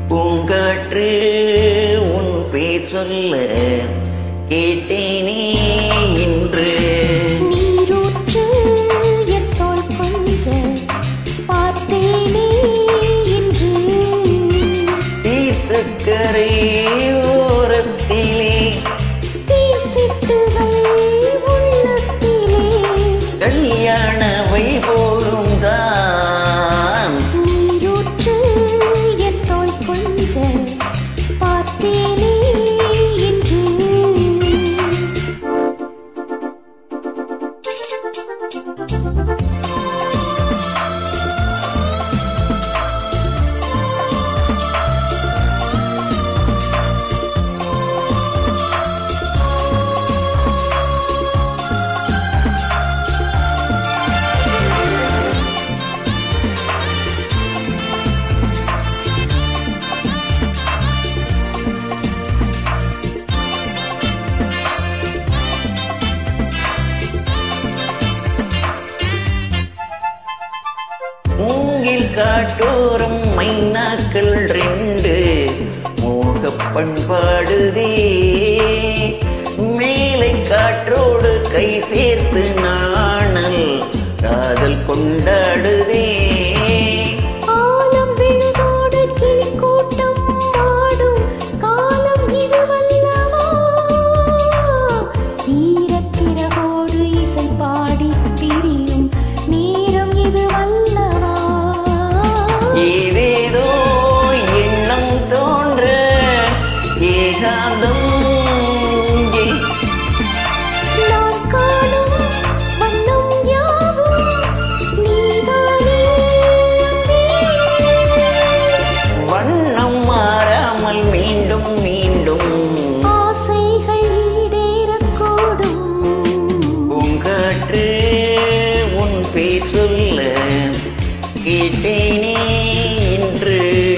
பூங்காற்று உன் பேர் சொல்ல கேட்டேனே இன்று நீரூற்று என் தோள் கொஞ்ச பார்த்தேனே இன்று தீர்த்தக்கரை ஓரத்திலே தீசிட்டுகள் உள்ளத்திலே கல்யாண வைபோகம் தான் நீரூற்று என் தோள் கொஞ்ச பார்த்தேனே இன்று மூங்கில் காட்டோரம் மைனாக்கள் ரெண்டு மோகப் பண்பாடுதே மேலை காற்றோடு கை சேர்த்து நாணல் காதல் கொண்டாடுதே ஆலம் விழுதோடு கிளிக்கூட்டம் ஆடும் காலம் இதுவல்லவா ஈரச்சிறகோடு இசை பாடி திரியும் நேரம் இதுவல்லவா ஏதேதோ எண்ணம் தோன்ற ஏகாந்தம் இங்கே நான் காணும் வண்ணம் யாவும் நீதானே அன்பே. வண்ணம் மாறாமல் மீண்டும் மீண்டும் ஆசைகள் ஈடேறக்கூடும் பூங்காற்று உன் பேர் சொல்ல கேட்டேனே இன்று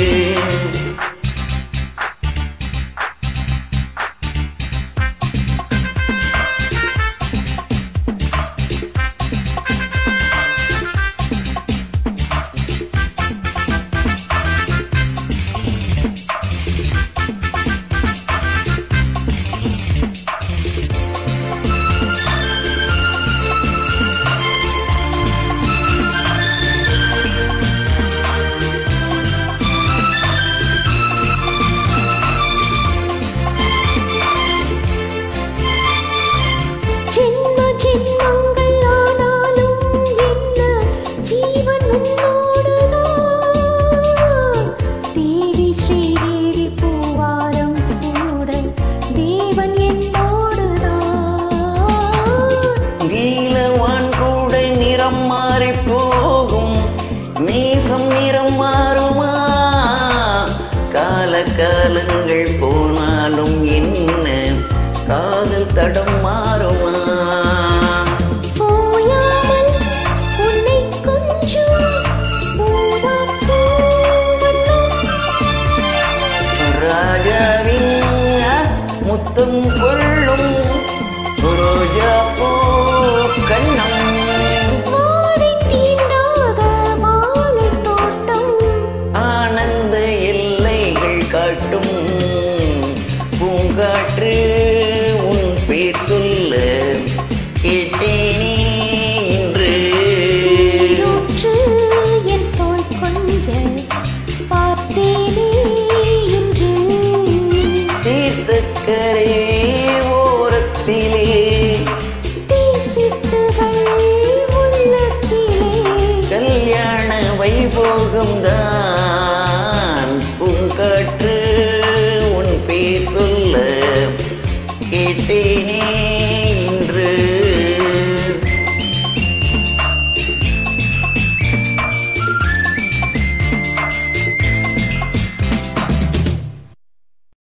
ஜென்ம ஜென்மங்கள் ஆனாலும் என்ன ஜீவன் உன்னோடுதான் தேவி ஸ்ரீதேவி பூவாரம் சூட தேவன் என்னோடுதான் நீலவான் கூட நிறம் மாறி போகும் நேசம் நிறம் மாறுமா கால காலங்கள்